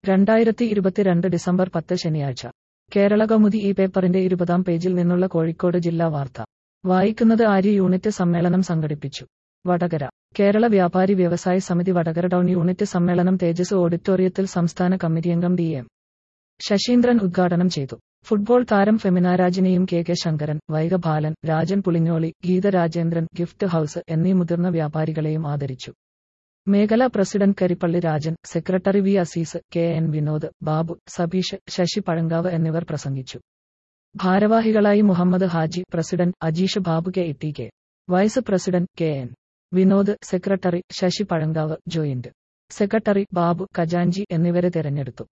രണ്ടായിരത്തി ഇരുപത്തിരണ്ട് ഡിസംബർ പത്ത് ശനിയാഴ്ച കേരള കൗമുദി ഈ പേപ്പറിന്റെ ഇരുപതാം പേജിൽ നിന്നുള്ള കോഴിക്കോട് ജില്ലാ വാർത്ത വായിക്കുന്നത് ആര്യ യൂണിറ്റ് സമ്മേളനം സംഘടിപ്പിച്ചു വടകര കേരള വ്യാപാരി വ്യവസായ സമിതി വടകര ടൗൺ യൂണിറ്റ് സമ്മേളനം തേജസ് ഓഡിറ്റോറിയത്തിൽ സംസ്ഥാന കമ്മിറ്റി അംഗം ഡി എം ശശീന്ദ്രൻ ഉദ്ഘാടനം ചെയ്തു ഫുട്ബോൾ താരം ഫെമിന രാജിനെയും K K Sankaran Vaiga Balan Rajan Pulinjoli Geetha Rajendran gift house എന്നീ മുതിർന്ന വ്യാപാരികളെയും ആദരിച്ചു മേഖലാ president Karippally Rajan secretary V Azeez K N Vinod Babu Sabeesh Sasi Pazhankavu എന്നിവർ പ്രസംഗിച്ചു ഭാരവാഹികളായി Muhammad Haji president Ajeesh Babu K E K vice president K N Vinod secretary Sasi Pazhankavu joint secretary Babu ഖജാൻജി എന്നിവരെ തെരഞ്ഞെടുത്തു